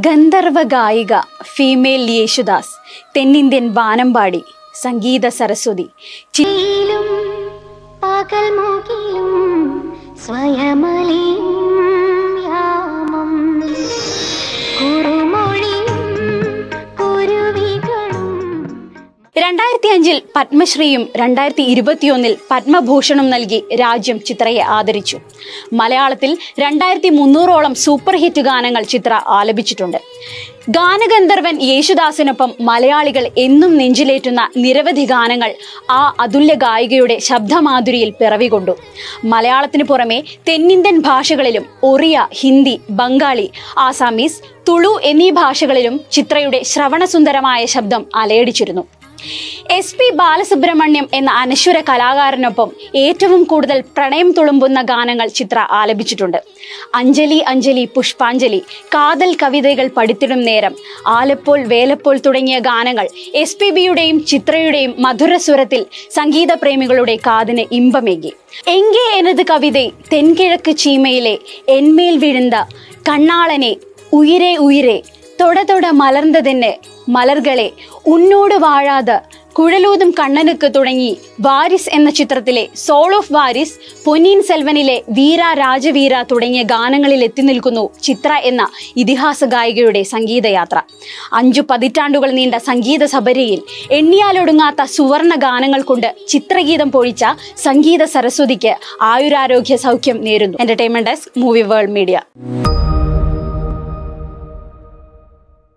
ഗന്ധർവ ഗായിക ഫീമെയിൽ യേശുദാസ് തെന്നിന്ത്യൻ വാനമ്പാടി സംഗീത സരസ്വതി ചി- യിലും പകൽ മുകിലും സ്വയമലിയും യാമം കുറുമൊഴിയും കുരുവികളും രണ്ടായിരത്തി അഞ്ചിൽ പത്മശ്രീയും രണ്ടായിരത്തി ഇരുപത്തിയൊന്നിൽ പത്മഭൂഷണും നൽകി രാജ്യം ചിത്രയെ ആദരിച്ചു മലയാളത്തിൽ രണ്ടായിരത്തി മുന്നൂറോളം സൂപ്പർ ഹിറ്റ് ഗാനങ്ങൾ ചിത്ര ആലപിച്ചിട്ടുണ്ട് ഗാനഗന്ധർവൻ യേശുദാസിനൊപ്പം മലയാളികൾ എന്നും നെഞ്ചിലേറ്റുന്ന നിരവധി ഗാനങ്ങൾ ആ അതുല്യ ഗായികയുടെ ശബ്ദമാധുരിയിൽ പിറവികൊണ്ടു മലയാളത്തിനു പുറമെ തെന്നിന്ത്യൻ ഭാഷകളിലും ഒറിയ ഹിന്ദി ബംഗാളി ആസാമീസ് തുളു എന്നീ ഭാഷകളിലും ചിത്രയുടെ ശ്രവണസുന്ദരമായ ശബ്ദം അലയടിച്ചിരുന്നു എസ് പി ബാലസുബ്രഹ്മണ്യം എന്ന അനശ്വര കലാകാരനൊപ്പം ഏറ്റവും കൂടുതൽ പ്രണയം തുളുമ്പുന്ന ഗാനങ്ങൾ ചിത്ര ആലപിച്ചിട്ടുണ്ട് അഞ്ജലി അഞ്ജലി പുഷ്പാഞ്ജലി കാതൽ കവിതകൾ പഠിത്തിടും നേരം ആലപ്പോൾ വേലപ്പോൾ തുടങ്ങിയ ഗാനങ്ങൾ എസ് പി ബിയുടെയും ചിത്രയുടെയും മധുരസ്വരത്തിൽ സംഗീത പ്രേമികളുടെ കാതിന് ഇമ്പമേകി എങ്കേ എനത് കവിതൈ തെൻകിഴക്ക് ചീമയിലെ എന്മേൽ വിഴുந்த കണ്ണാളനെ ഉയിരേ ഉയിരേ தொட தொட மலர்ந்ததென்ன മലർകളെ ഉന്നോട് വാഴാതെ കുഴലൂതും കണ്ണനുക്ക് തുടങ്ങി വാരിസ് എന്ന ചിത്രത്തിലെ സോൾ ഓഫ് വാരിസ് പൊന്നീൻ സെൽവനിലെ വീര രാജവീര തുടങ്ങിയ ഗാനങ്ങളിൽ എത്തി നിൽക്കുന്നു ചിത്ര എന്ന ഇതിഹാസ ഗായികയുടെ സംഗീതയാത്ര അഞ്ചു പതിറ്റാണ്ടുകൾ നീണ്ട സംഗീത സബരിയിൽ എണ്ണിയാലൊടുങ്ങാത്ത സുവർണ ഗാനങ്ങൾ കൊണ്ട് ചിത്രഗീതം പൊഴിച്ച സംഗീത സരസ്വതിക്ക് ആയുരാരോഗ്യ സൗഖ്യം നേരുന്നു entertainment desk movie world media